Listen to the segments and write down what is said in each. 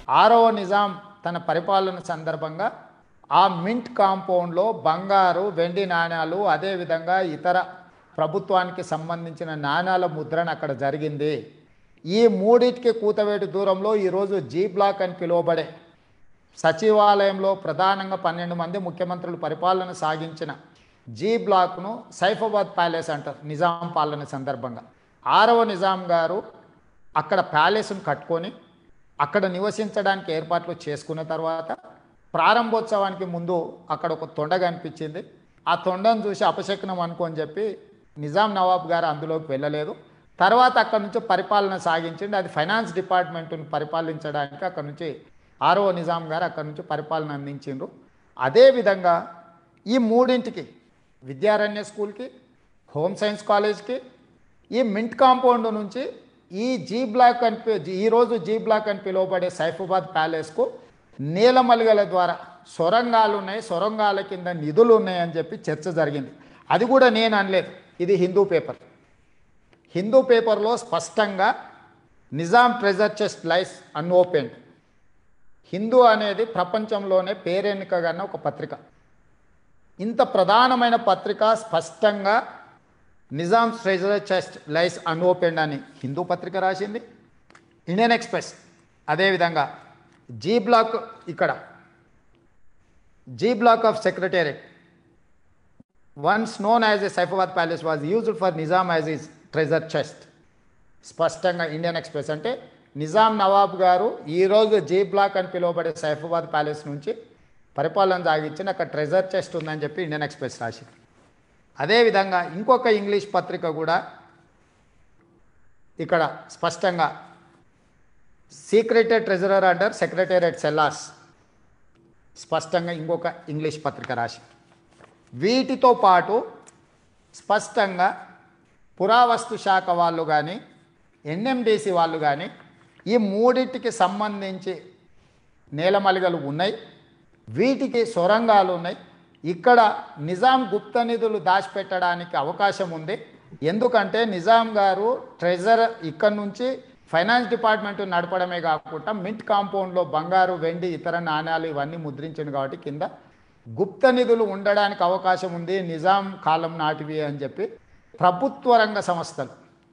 ఆరవ నిజాం తన పరిపాలన సందర్భంగా ఆ మింట్ కాంపౌండ్లో బంగారు వెండి నాణ్యాలు అదేవిధంగా ఇతర ప్రభుత్వానికి సంబంధించిన నాణ్యాల ముద్రణ అక్కడ జరిగింది ఈ మూడింటికి కూతవేటు దూరంలో ఈరోజు జీ బ్లాక్ అని పిలువబడే సచివాలయంలో ప్రధానంగా పన్నెండు మంది ముఖ్యమంత్రులు పరిపాలన సాగించిన జీ బ్లాక్ను సైఫాబాద్ ప్యాలెస్ అంటారు నిజాం పాలన సందర్భంగా ఆరవ నిజాం గారు అక్కడ ప్యాలెస్ను కట్టుకొని అక్కడ నివసించడానికి ఏర్పాట్లు చేసుకున్న తర్వాత ప్రారంభోత్సవానికి ముందు అక్కడ ఒక తొండ కనిపించింది ఆ తొండను చూసి అపశకునం అనుకోని చెప్పి నిజాం నవాబ్ గారు అందులోకి వెళ్ళలేదు తర్వాత అక్కడ నుంచి పరిపాలన సాగించింది అది ఫైనాన్స్ డిపార్ట్మెంట్ను పరిపాలించడానికి అక్కడ నుంచి ఆరో నిజాం గారు అక్కడ నుంచి పరిపాలన అందించిండ్రు అదేవిధంగా ఈ మూడింటికి విద్యారణ్య స్కూల్కి హోమ్ సైన్స్ కాలేజ్కి ఈ మింట్ కాంపౌండ్ నుంచి ఈ జీ బ్లాక్ అని పి- ఈరోజు జీ బ్లాక్ అని పిలువబడే సైఫాబాద్ ప్యాలెస్కు నీలమలిగల ద్వారా సొరంగాలు ఉన్నాయి సొరంగాల కింద నిధులు ఉన్నాయని చెప్పి చర్చ జరిగింది అది కూడా నేను అనలేదు ఇది హిందూ పేపర్ హిందూ పేపర్లో స్పష్టంగా Nizam treasure chest lies unopened Hindu అనేది ప్రపంచంలోనే పేరెన్నికగన్న ఒక పత్రిక ఇంత ప్రధానమైన పత్రిక స్పష్టంగా Nizam treasure chest lies unopened అని హిందూ పత్రిక రాసింది ఇండియన్ ఎక్స్ప్రెస్ అదేవిధంగా జీ బ్లాక్ ఇక్కడ G block of secretariat once known as a Saifabad palace was used for Nizam as his treasure chest స్పష్టంగా ఇండియన్ ఎక్స్ప్రెస్ అంటే నిజాం నవాబ్ గారు ఈరోజు జీ బ్లాక్ అని పిలువబడే సైఫాబాద్ ప్యాలెస్ నుంచి పరిపాలన సాగించిన అక్కడ ట్రెజర్ చెస్ట్ ఉందని చెప్పి ఇండియన్ ఎక్స్ప్రెస్ రాసింది అదేవిధంగా ఇంకొక ఇంగ్లీష్ పత్రిక కూడా ఇక్కడ స్పష్టంగా secreted treasurer under secretariat cellars స్పష్టంగా ఇంకొక ఇంగ్లీష్ పత్రిక రాసి వీటితో పాటు స్పష్టంగా పురావస్తు శాఖ వాళ్ళు కానీ ఎన్ఎండిసి వాళ్ళు కానీ ఈ మూడింటికి సంబంధించి నేలమలిగలు ఉన్నాయి వీటికి సొరంగాలు ఉన్నాయి ఇక్కడ నిజాం గుప్త నిధులు దాచిపెట్టడానికి అవకాశం ఉంది ఎందుకంటే నిజాం గారు ట్రెజర్ ఇక్కడ నుంచి ఫైనాన్స్ డిపార్ట్మెంట్ నడపడమే కాకుండా మింట్ కాంపౌండ్లో బంగారు వెండి ఇతర నాణ్యాలు ఇవన్నీ ముద్రించింది కాబట్టి కింద గుప్త నిధులు ఉండడానికి అవకాశం ఉంది నిజాం కాలం నాటివి అని చెప్పి ప్రభుత్వ రంగ సంస్థలు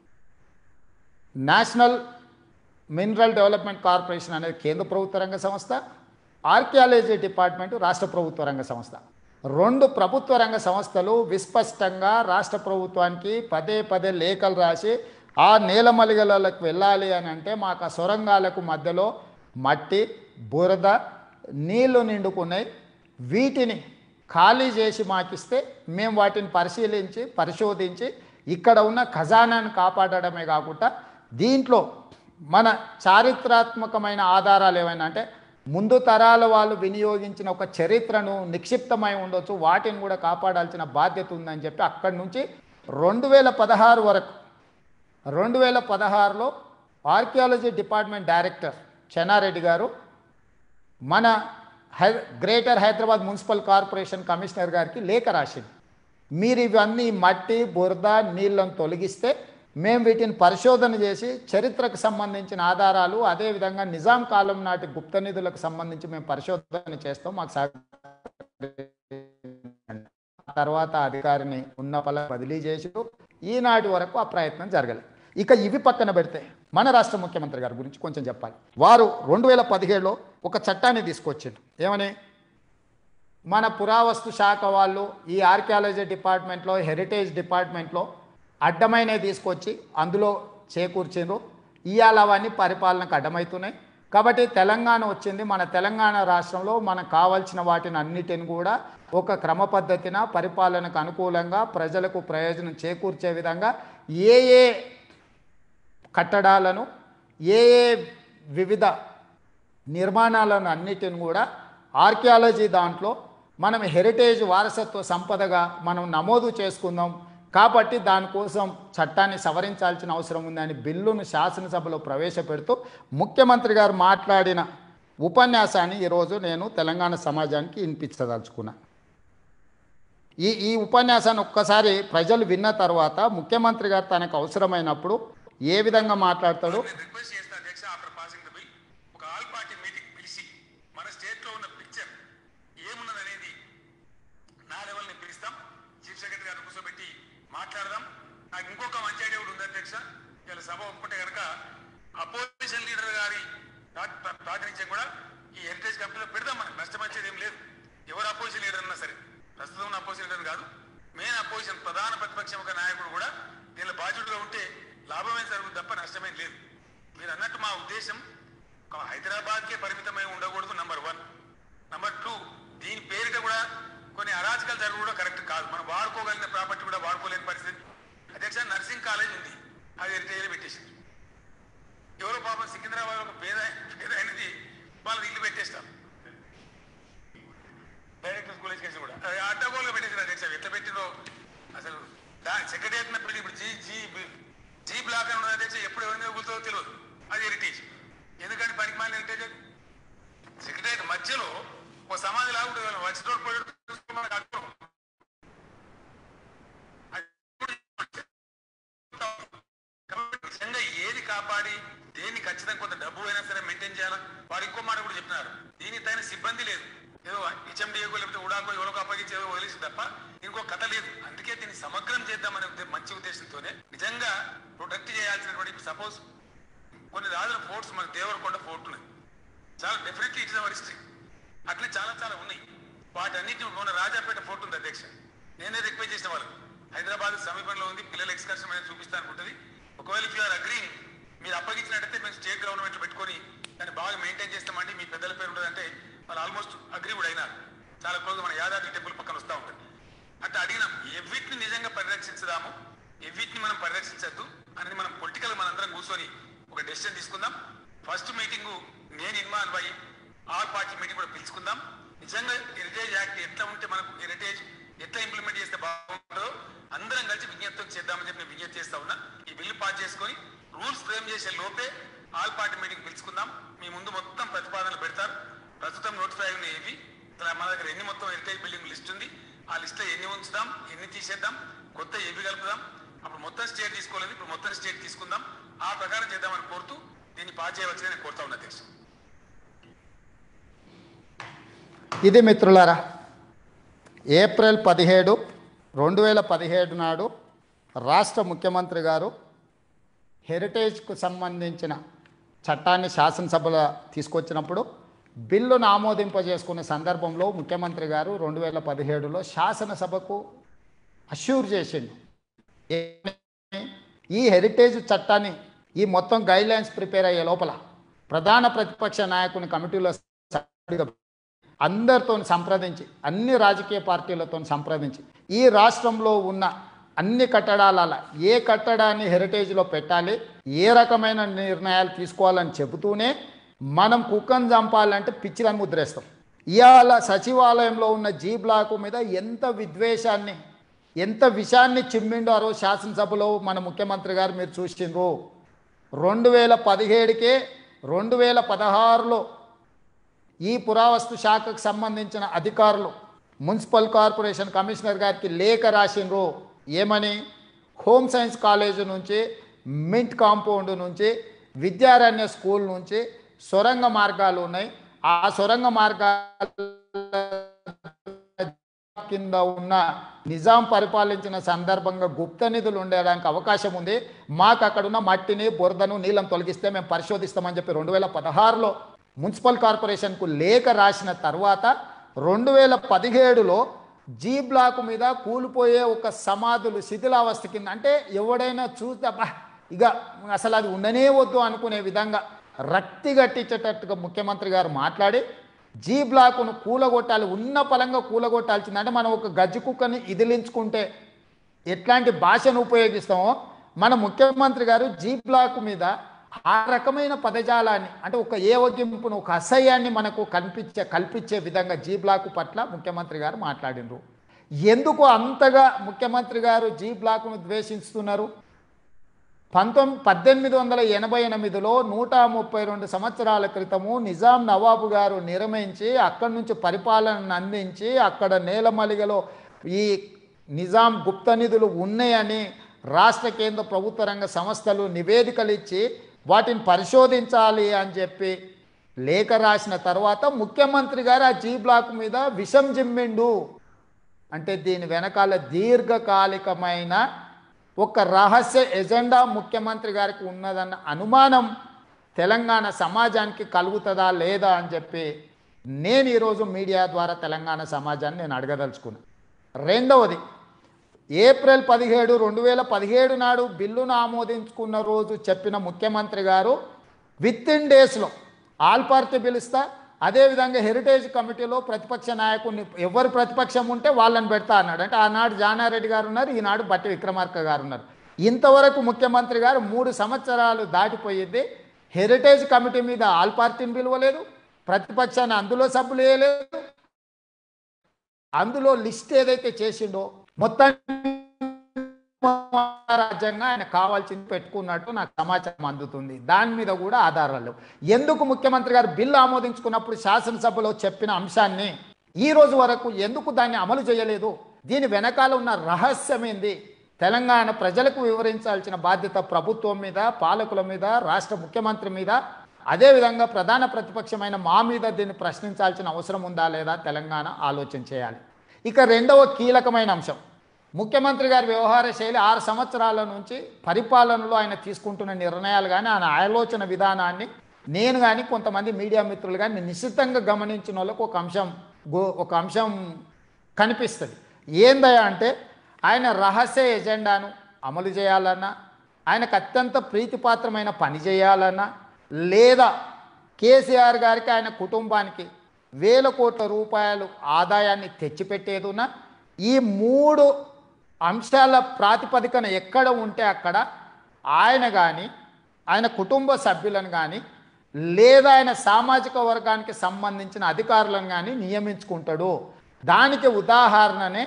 నేషనల్ మినరల్ డెవలప్మెంట్ కార్పొరేషన్ అనేది కేంద్ర ప్రభుత్వ రంగ సంస్థ ఆర్కియాలజీ డిపార్ట్మెంట్ రాష్ట్ర ప్రభుత్వ రంగ సంస్థ రెండు ప్రభుత్వ రంగ సంస్థలు విస్పష్టంగా రాష్ట్ర ప్రభుత్వానికి పదే పదే లేఖలు రాసి ఆ నేలమలిగలకు వెళ్ళాలి అని అంటే మాకు ఆ సొరంగాలకు మధ్యలో మట్టి బురద నీళ్లు నిండుకున్నాయి వీటిని ఖాళీ చేసి మాకిస్తే మేము వాటిని పరిశీలించి పరిశోధించి ఇక్కడ ఉన్న ఖజానాను కాపాడడమే కాకుండా దీంట్లో మన చారిత్రాత్మకమైన ఆధారాలు ఏమైనా అంటే ముందు తరాల వాళ్ళు వినియోగించిన ఒక చరిత్రను నిక్షిప్తమై ఉండొచ్చు వాటిని కూడా కాపాడాల్సిన బాధ్యత ఉందని చెప్పి అక్కడి నుంచి రెండు వేల పదహారు వరకు రెండు వేల పదహారులో ఆర్కియాలజీ డిపార్ట్మెంట్ డైరెక్టర్ చెన్నారెడ్డి గారు మన హై greater Hyderabad municipal corporation commissioner గారికి లేఖ రాసింది మీరు ఇవన్నీ మట్టి బురద నీళ్ళను తొలగిస్తే మేము వీటిని పరిశోధన చేసి చరిత్రకు సంబంధించిన ఆధారాలు అదేవిధంగా నిజాం కాలం నాటి గుప్త నిధులకు సంబంధించి మేము పరిశోధన చేస్తాం మాకు సహకరించండి. ఆ తర్వాత అధికారిని ఉన్న పల బదిలీ చేసి ఈనాటి వరకు ఆ ప్రయత్నం జరగలేదు ఇక ఇవి పక్కన పెడితే మన రాష్ట్ర ముఖ్యమంత్రి గారి గురించి కొంచెం చెప్పాలి వారు రెండు వేల పదిహేడులో ఒక చట్టాన్ని తీసుకొచ్చిండు ఏమని మన పురావస్తు శాఖ వాళ్ళు ఈ ఆర్కియాలజీ డిపార్ట్మెంట్లో హెరిటేజ్ డిపార్ట్మెంట్లో అడ్డమైనవి తీసుకొచ్చి అందులో చేకూర్చిండ్రు ఇవాళ అవన్నీ పరిపాలనకు అడ్డమవుతున్నాయి కాబట్టి తెలంగాణ వచ్చింది మన తెలంగాణ రాష్ట్రంలో మనకు కావాల్సిన వాటిని అన్నిటిని కూడా ఒక క్రమ పద్ధతిన పరిపాలనకు అనుకూలంగా ప్రజలకు ప్రయోజనం చేకూర్చే విధంగా ఏ ఏ కట్టడాలను ఏ ఏ వివిధ నిర్మాణాలను అన్నిటిని కూడా ఆర్కియాలజీ దాంట్లో మనం హెరిటేజ్ వారసత్వ సంపదగా మనం నమోదు చేసుకుందాం కాబట్టి దానికోసం చట్టాన్ని సవరించాల్సిన అవసరం ఉందని బిల్లును శాసనసభలో ప్రవేశపెడుతూ ముఖ్యమంత్రి గారు మాట్లాడిన ఉపన్యాసాన్ని ఈరోజు నేను తెలంగాణ సమాజానికి వినిపించదలుచుకున్నా ఈ ఈ ఉపన్యాసాన్ని ఒక్కసారి ప్రజలు విన్న తర్వాత ముఖ్యమంత్రి గారు తనకు అవసరమైనప్పుడు ఏ విధంగా మాట్లాడతాడో నేను రిక్వెస్ట్ చేస్తా అధ్యక్ష ఆఫ్టర్ పాసింగ్ ద బిల్ ఒక ఆల్ పార్టీ మీటింగ్ ఇంకొక మంచి ఐడియా కూడా ఉంది అధ్యక్ష ఇలా సభ ఒప్పుకుంటే కనుక అపోజిషన్ లీడర్ గారి ప్రా- ప్రా- ప్రాతినిధ్యం కూడా ఈ హెరిటేజ్ కంపెనీలో పెడదాం మనకి నష్టం వచ్చేది ఏం లేదు ఎవరు అపోజిషన్ లీడర్ అన్నా సరే ప్రస్తుతం ఉన్న అపోజిషన్ లీడర్ కాదు మెయిన్ అపోజిషన్ ప్రధాన ప్రతిపక్షం ఒక నాయకుడు కూడా దీనిలో బాధ్యుడిగా ఉంటే లాభమే జరుగుతుంది తప్ప నష్టమేం లేదు మీరు అన్నట్టు మా ఉద్దేశం ఒక హైదరాబాద్కే పరిమితమై ఉండకూడదు నంబర్ వన్ నంబర్ టూ దీని పేరిట కూడా కొన్ని అరాచకాలు జరగడం కూడా కరెక్ట్ కాదు మనం వాడుకోగలిగిన ప్రాపర్టీ కూడా వాడుకోలేని పరిస్థితి అధ్యక్ష నర్సింగ్ కాలేజ్ ఉంది అది హెరిటేజ్లో పెట్టేసింది ఎవరో పాపం సికింద్రాబాద్ ఒక పేద పేద అయినది వాళ్ళు ఇల్లు పెట్టేస్తారు డైరెక్టర్ స్కూల్ ఎడ్యుకేషన్ కూడా అది అడ్డగోలుగా పెట్టేసారు అధ్యక్ష ఎట్లా పెట్టిరో అసలు సెక్రటరియట్ బిల్డింగ్ ఇప్పుడు జీ జీ జీ బ్లాక్ అని ఉన్నది అధ్యక్ష ఎప్పుడు ఎవరి మీద కూర్చోదో తెలియదు అది హెరిటేజ్ ఎందుకంటే పనికి మాలిన హెరిటేజ్ సెక్రటరియట్ మధ్యలో ఒక సమాధి లాగా వచ్చి రోడ్ పోయి మనకు అడ్డుకోవడం. అది కాబట్టి నిజంగా ఏది కాపాడి దేన్ని ఖచ్చితంగా కొంత డబ్బు అయినా సరే మెయింటైన్ చేయాలా వాడు ఇంకో మాట కూడా చెప్పినారు దీనికి తగిన సిబ్బంది లేదు ఏదో హెచ్ఎండిఏకో లేకపోతే ఉడాకో ఎవరికో అప్పగించి ఏదో వదిలేసి తప్ప ఇంకో కథ లేదు అందుకే దీన్ని సమగ్రం చేద్దామనే ఉద్దే- మంచి ఉద్దేశంతోనే నిజంగా ప్రొటెక్ట్ చేయాల్సినటువంటి సపోజ్ కొన్ని రాజుల ఫోర్ట్స్ మన దేవరకొండ ఫోర్ట్ ఉన్నది చాలా డెఫినెట్లీ ఇట్స్ అవర్ హిస్టరీ అట్లే చాలా చాలా ఉన్నాయి వాటన్నిటి మన రాజాపేట ఫోర్ట్ ఉంది అధ్యక్ష నేనే రిక్వెస్ట్ చేసిన వాళ్ళు హైదరాబాద్ సమీపంలో ఉంది పిల్లల ఎక్స్కర్షన్ అనేది చూపిస్తా అనుకుంటుంది ఒకవేళ ఇఫ్ యూఆర్ అగ్రీయింగ్ మీరు అప్పగించినట్టయితే మేము స్టేట్ గవర్నమెంట్ పెట్టుకొని దాన్ని బాగా మెయింటైన్ చేస్తామండి మీ పెద్దల పేరు ఉండదంటే వాళ్ళు ఆల్మోస్ట్ అగ్రీ కూడా అయినారు చాలా క్లోజ్ మన యాదాద్రి టెంపుల్ పక్కన వస్తూ ఉంటుంది అట్లా అడిగినాం ఎవిటిని నిజంగా పరిరక్షించదాము ఎవిటిని మనం పరిరక్షించద్దు అనేది మనం పొలిటికల్ మనందరం కూర్చొని ఒక డెసిషన్ తీసుకుందాం ఫస్ట్ మీటింగ్ నేను ఇన్వాల్వ్ అయ్యి ఆల్ పార్టీ మీటింగ్ కూడా పిలుచుకుందాం నిజంగా హెరిటేజ్ యాక్ట్ ఎట్లా ఉంటే మనకు హెరిటేజ్ ఎట్లా ఇంప్లిమెంట్ చేస్తే బాగుంటుందో అందరం కలిసి విజ్ఞప్తి చేద్దామని చెప్పి నేను విజ్ఞప్తి చేస్తా ఉన్నా ఈ బిల్లు పాస్ చేసుకొని రూల్స్ ఫ్రేమ్ చేసే లోపే ఆల్ పార్టీ మీటింగ్ పిలుచుకుందాం మీ ముందు మొత్తం ప్రతిపాదనలు పెడతారు ప్రస్తుతం నోటిఫై ఉన్నాయి ఇవి ఇట్లా మన దగ్గర ఎన్ని మొత్తం హెరిటేజ్ బిల్డింగ్ లిస్ట్ ఉంది ఆ లిస్ట్ లో ఎన్ని ఉంచుదాం ఎన్ని తీసేద్దాం కొత్త ఏవి కలుపుదాం అప్పుడు మొత్తం స్టేట్ తీసుకోలేదు ఇప్పుడు మొత్తం స్టేట్ తీసుకుందాం ఆ ప్రకారం చేద్దామని కోరుతూ దీన్ని పాస్ చేయవచ్చని నేను కోరుతా ఉన్నా అధ్యక్ష ఇది మిత్రులారా ఏప్రిల్ పదిహేడు రెండు వేల పదిహేడు నాడు రాష్ట్ర ముఖ్యమంత్రి గారు హెరిటేజ్కు సంబంధించిన చట్టాన్ని శాసనసభలో తీసుకొచ్చినప్పుడు బిల్లును ఆమోదింపజేసుకునే సందర్భంలో ముఖ్యమంత్రి గారు రెండు వేల పదిహేడులో శాసనసభకు అష్యూర్ చేసిండు ఏమని? ఈ హెరిటేజ్ చట్టాన్ని ఈ మొత్తం గైడ్లైన్స్ ప్రిపేర్ అయ్యే లోపల ప్రధాన ప్రతిపక్ష నాయకుని కమిటీలో సభ్యుడిగా అందరితో సంప్రదించి అన్ని రాజకీయ పార్టీలతో సంప్రదించి ఈ రాష్ట్రంలో ఉన్న అన్ని కట్టడాల ఏ కట్టడాన్ని హెరిటేజ్లో పెట్టాలి ఏ రకమైన నిర్ణయాలు తీసుకోవాలని చెబుతూనే మనం కుక్కను చంపాలంటే పిచ్చిలని ముద్రేస్తాం ఇవాళ సచివాలయంలో ఉన్న జీ బ్లాక్ మీద ఎంత విద్వేషాన్ని ఎంత విషాన్ని చిమ్మిండో ఆ రోజు శాసనసభలో మన ముఖ్యమంత్రి గారు మీరు చూసిండ్రు రెండు వేల పదిహేడుకే రెండు వేల పదహారులో ఈ పురావస్తు శాఖకు సంబంధించిన అధికారులు మున్సిపల్ కార్పొరేషన్ కమిషనర్ గారికి లేఖ రాసిండ్రు ఏమని హోమ్ సైన్స్ కాలేజ్ నుంచి మింట్ కాంపౌండ్ నుంచి విద్యారణ్య స్కూల్ నుంచి సొరంగ మార్గాలు ఉన్నాయి ఆ సొరంగ మార్గాల కింద ఉన్న నిజాం పరిపాలించిన సందర్భంగా గుప్త నిధులు ఉండడానికి అవకాశం ఉంది మాకు అక్కడ ఉన్న మట్టిని బురదను నీళ్ళని తొలగిస్తే మేము పరిశోధిస్తామని చెప్పి రెండు వేల పదహారులో మున్సిపల్ కార్పొరేషన్కు లేఖ రాసిన తర్వాత రెండు వేల పదిహేడులో జీ బ్లాక్ మీద కూలిపోయే ఒక సమాధులు శిథిలావస్థ కింద అంటే ఎవడైనా చూస్తే అబ్బా ఇక అసలు అది ఉండనే వద్దు అనుకునే విధంగా రక్తి గట్టించేటట్టుగా ముఖ్యమంత్రి గారు మాట్లాడి జీ బ్లాక్ను కూలగొట్టాలి ఉన్న పలంగా కూలగొట్టాల్సింది అంటే మనం ఒక గజ్జి కుక్కని ఇదిలించుకుంటే ఎట్లాంటి భాషను ఉపయోగిస్తామో మన ముఖ్యమంత్రి గారు జీ బ్లాక్ మీద ఆ రకమైన పదజాలాన్ని అంటే ఒక ఏవగింపును ఒక అసహ్యాన్ని మనకు కల్పించే కల్పించే విధంగా జీ బ్లాక్ పట్ల ముఖ్యమంత్రి గారు మాట్లాడినరు ఎందుకు అంతగా ముఖ్యమంత్రి గారు జీ బ్లాక్ను ద్వేషిస్తున్నారు పంతొమ్మిది పద్దెనిమిది వందల ఎనభై ఎనిమిదిలో నూట ముప్పై రెండు సంవత్సరాల క్రితము నిజాం నవాబు గారు నిర్మించి అక్కడి నుంచి పరిపాలనను అందించి అక్కడ నేలమలిగలో ఈ నిజాం గుప్త నిధులు ఉన్నాయని రాష్ట్ర కేంద్ర ప్రభుత్వ రంగ సంస్థలు నివేదికలు ఇచ్చి వాటిని పరిశోధించాలి అని చెప్పి లేఖ రాసిన తర్వాత ముఖ్యమంత్రి గారు ఆ జీ బ్లాక్ మీద విషం జిమ్మిండు అంటే దీని వెనకాల దీర్ఘకాలికమైన ఒక రహస్య ఎజెండా ముఖ్యమంత్రి గారికి ఉన్నదన్న అనుమానం తెలంగాణ సమాజానికి కలుగుతుందా లేదా అని చెప్పి నేను ఈరోజు మీడియా ద్వారా తెలంగాణ సమాజాన్ని నేను అడగదలుచుకున్నాను రెండవది ఏప్రిల్ పదిహేడు రెండు వేల పదిహేడు నాడు బిల్లును ఆమోదించుకున్న రోజు చెప్పిన ముఖ్యమంత్రి గారు విత్ ఇన్ డేస్లో ఆల్ పార్టీ పిలుస్తా అదేవిధంగా హెరిటేజ్ కమిటీలో ప్రతిపక్ష నాయకుడిని ఎవరు ప్రతిపక్షం ఉంటే వాళ్ళని పెడతా అన్నాడు అంటే ఆనాడు జానారెడ్డి గారు ఉన్నారు ఈనాడు బట్టి విక్రమార్క గారు ఉన్నారు ఇంతవరకు ముఖ్యమంత్రి గారు మూడు సంవత్సరాలు దాటిపోయింది హెరిటేజ్ కమిటీ మీద ఆల్ పార్టీని పిలవలేదు ప్రతిపక్షాన్ని అందులో సభ్యులు వేయలేదు అందులో లిస్ట్ ఏదైతే చేసిండో మొత్తం రాజ్యంగా ఆయన కావాల్సింది పెట్టుకున్నట్టు నాకు సమాచారం అందుతుంది దాని మీద కూడా ఆధారాలు లేవు. ఎందుకు ముఖ్యమంత్రి గారు బిల్లు ఆమోదించుకున్నప్పుడు శాసనసభలో చెప్పిన అంశాన్ని ఈ రోజు వరకు ఎందుకు దాన్ని అమలు చేయలేదు దీని వెనకాల ఉన్న రహస్యం ఏంది తెలంగాణ ప్రజలకు వివరించాల్సిన బాధ్యత ప్రభుత్వం మీద పాలకుల మీద రాష్ట్ర ముఖ్యమంత్రి మీద అదేవిధంగా ప్రధాన ప్రతిపక్షమైన మా మీద దీన్ని ప్రశ్నించాల్సిన అవసరం ఉందా లేదా తెలంగాణ ఆలోచన చేయాలి ఇక రెండవ కీలకమైన అంశం ముఖ్యమంత్రి గారి వ్యవహార శైలి ఆరు సంవత్సరాల నుంచి పరిపాలనలో ఆయన తీసుకుంటున్న నిర్ణయాలు కానీ ఆయన ఆలోచన విధానాన్ని నేను కానీ కొంతమంది మీడియా మిత్రులు కానీ నిశ్చితంగా గమనించిన వాళ్ళకు ఒక అంశం గో ఒక అంశం కనిపిస్తుంది ఏందయ్యా అంటే ఆయన రహస్య ఎజెండాను అమలు చేయాలన్నా ఆయనకు అత్యంత ప్రీతిపాత్రమైన పని చేయాలన్నా లేదా కేసీఆర్ గారికి ఆయన కుటుంబానికి వేల కోట్ల రూపాయలు ఆదాయాన్ని తెచ్చిపెట్టేదున్నా ఈ మూడు అంశాల ప్రాతిపదికన ఎక్కడ ఉంటే అక్కడ ఆయన కానీ ఆయన కుటుంబ సభ్యులను కానీ లేదా ఆయన సామాజిక వర్గానికి సంబంధించిన అధికారులను కానీ నియమించుకుంటాడు దానికి ఉదాహరణనే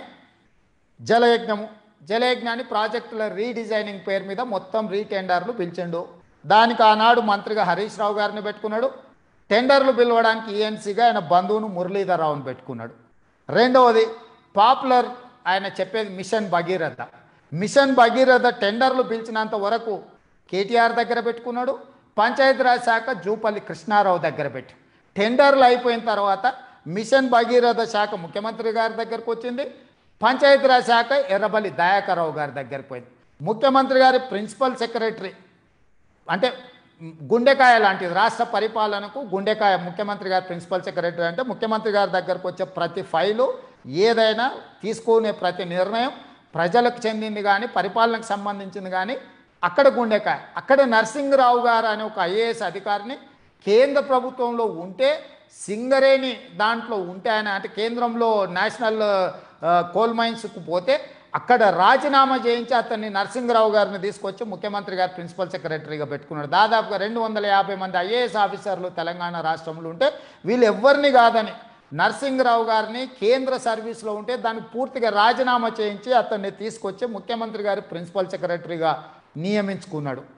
జలయజ్ఞము జలయజ్ఞాన్ని ప్రాజెక్టుల రీడిజైనింగ్ పేరు మీద మొత్తం రీటెండర్లు పిలిచిండు దానికి ఆనాడు మంత్రిగా హరీష్ రావు గారిని పెట్టుకున్నాడు టెండర్లు పిలవడానికి ఈఎన్సీగా ఆయన బంధువును మురళీధర్ రావుని పెట్టుకున్నాడు రెండవది పాపులర్ ఆయన చెప్పేది మిషన్ భగీరథ మిషన్ భగీరథ టెండర్లు పిలిచినంత వరకు కేటీఆర్ దగ్గర పెట్టుకున్నాడు పంచాయతీరాజ్ శాఖ జూపల్లి కృష్ణారావు దగ్గర పెట్టి టెండర్లు అయిపోయిన తర్వాత మిషన్ భగీరథ శాఖ ముఖ్యమంత్రి గారి దగ్గరకు వచ్చింది పంచాయతీరాజ్ శాఖ ఎర్రబల్లి దయాకర్రావు గారి దగ్గరికి పోయింది ముఖ్యమంత్రి గారి ప్రిన్సిపల్ సెక్రటరీ అంటే మ్, గుండెకాయ లాంటిది రాష్ట్ర పరిపాలనకు గుండెకాయ ముఖ్యమంత్రి గారు ప్రిన్సిపల్ సెక్రటరీ అంటే ముఖ్యమంత్రి గారి దగ్గరకు వచ్చే ప్రతి ఫైలు ఏదైనా తీసుకునే ప్రతి నిర్ణయం ప్రజలకు చెందింది కానీ పరిపాలనకు సంబంధించింది కానీ అక్కడ గుండెకాయ అక్కడ నరసింహరావు గారు అనే ఒక ఐఏఎస్ అధికారిని కేంద్ర ప్రభుత్వంలో ఉంటే సింగరేణి దాంట్లో ఉంటే ఆయన అంటే కేంద్రంలో నేషనల్ ఆ, కోల్ మైన్స్కు పోతే అక్కడ రాజీనామా చేయించి అతన్ని నరసింహరావు గారిని తీసుకొచ్చి ముఖ్యమంత్రి గారు ప్రిన్సిపల్ సెక్రటరీగా పెట్టుకున్నాడు దాదాపుగా రెండు వందల యాభై మంది ఐఏఎస్ ఆఫీసర్లు తెలంగాణ రాష్ట్రంలో ఉంటే వీళ్ళు ఎవరిని కాదని నరసింహరావు గారిని కేంద్ర సర్వీస్లో ఉంటే దాన్ని పూర్తిగా రాజీనామా చేయించి అతన్ని తీసుకొచ్చి ముఖ్యమంత్రి గారి ప్రిన్సిపల్ సెక్రటరీగా నియమించుకున్నాడు